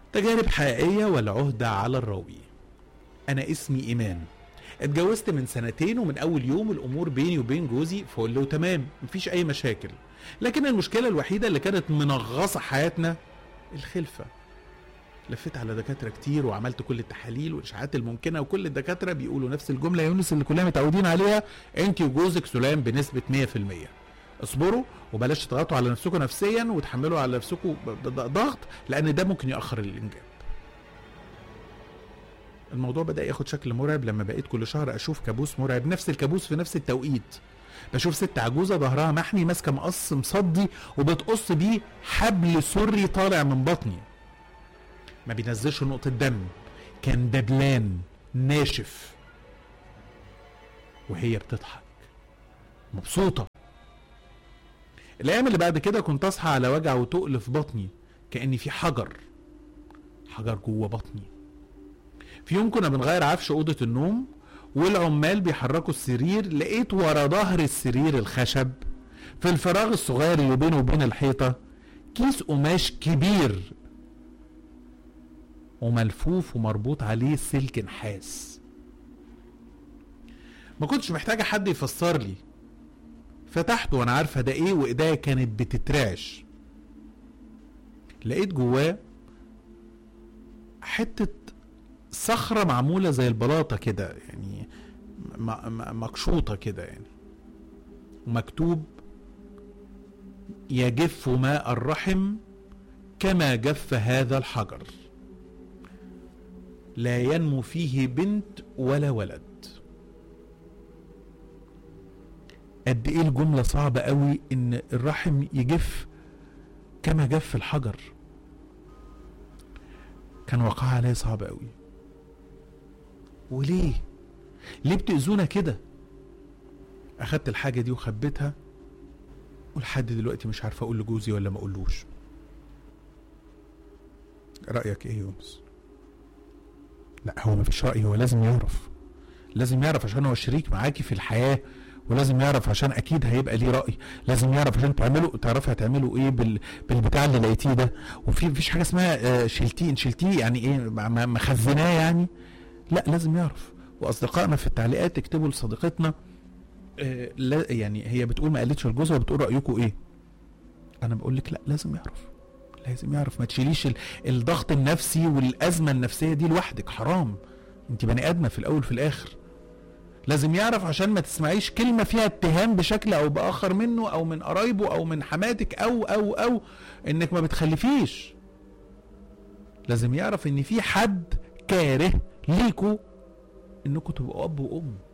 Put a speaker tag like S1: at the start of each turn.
S1: تجارب حقيقية والعهدة على الراوي أنا اسمي إيمان اتجوزت من سنتين ومن أول يوم الأمور بيني وبين جوزي فل وتمام مفيش أي مشاكل لكن المشكلة الوحيدة اللي كانت منغصة حياتنا الخلفة لفيت على دكاترة كتير وعملت كل التحاليل والإشعاعات الممكنة وكل الدكاترة بيقولوا نفس الجملة يا يونس اللي كلنا متعودين عليها أنت وجوزك سلام بنسبة 100% اصبروا وبلاش تضغطوا على نفسكم نفسيا وتحملوا على نفسكم ض- ض- ضغط لان ده ممكن ياخر الانجاب الموضوع بدا ياخد شكل مرعب لما بقيت كل شهر اشوف كابوس مرعب نفس الكابوس في نفس التوقيت بشوف ست عجوزه ظهرها محمي ماسكه مقص مصدي وبتقص بيه حبل سري طالع من بطني ما بينزلش نقطه دم كان دبلان ناشف وهي بتضحك مبسوطه الايام اللي بعد كده كنت اصحى على وجع وتقل في بطني كاني في حجر حجر جوه بطني في يوم كنا بنغير عفش اوضه النوم والعمال بيحركوا السرير لقيت ورا ظهر السرير الخشب في الفراغ الصغير اللي بينه وبين الحيطه كيس قماش كبير وملفوف ومربوط عليه سلك نحاس ما كنتش محتاجه حد يفسر لي فتحته وانا عارفه ده ايه وايديا كانت بتترعش لقيت جواه حته صخره معموله زي البلاطه كده يعني م- م- مقشوطه كده يعني ومكتوب يجف ماء الرحم كما جف هذا الحجر لا ينمو فيه بنت ولا ولد قد ايه الجملة صعبة قوي ان الرحم يجف كما جف الحجر كان وقعها عليا صعب قوي وليه ليه بتأذونا كده اخدت الحاجة دي وخبيتها ولحد دلوقتي مش عارف اقول لجوزي ولا ما اقولوش رأيك ايه يا يونس لا هو مفيش رأي هو لازم يعرف لازم يعرف عشان هو شريك معاكي في الحياة ولازم يعرف عشان اكيد هيبقى ليه راي لازم يعرف عشان تعملوا تعرفي هتعملوا ايه بال... بالبتاع اللي لقيتيه ده وفي مفيش حاجه اسمها آه، شلتيه شلتيه يعني ايه م- م- مخزناه يعني لا لازم يعرف واصدقائنا في التعليقات اكتبوا لصديقتنا آه، لا يعني هي بتقول ما قالتش لجوزها بتقول رايكم ايه انا بقول لك لا لازم يعرف لازم يعرف ما تشيليش ال- الضغط النفسي والازمه النفسيه دي لوحدك حرام انت بني ادمه في الاول في الاخر لازم يعرف عشان ما تسمعيش كلمة فيها اتهام بشكل أو بآخر منه أو من قرايبه أو من حماتك أو أو أو إنك ما بتخلفيش لازم يعرف إن في حد كاره ليكوا إنكوا تبقوا أب وأم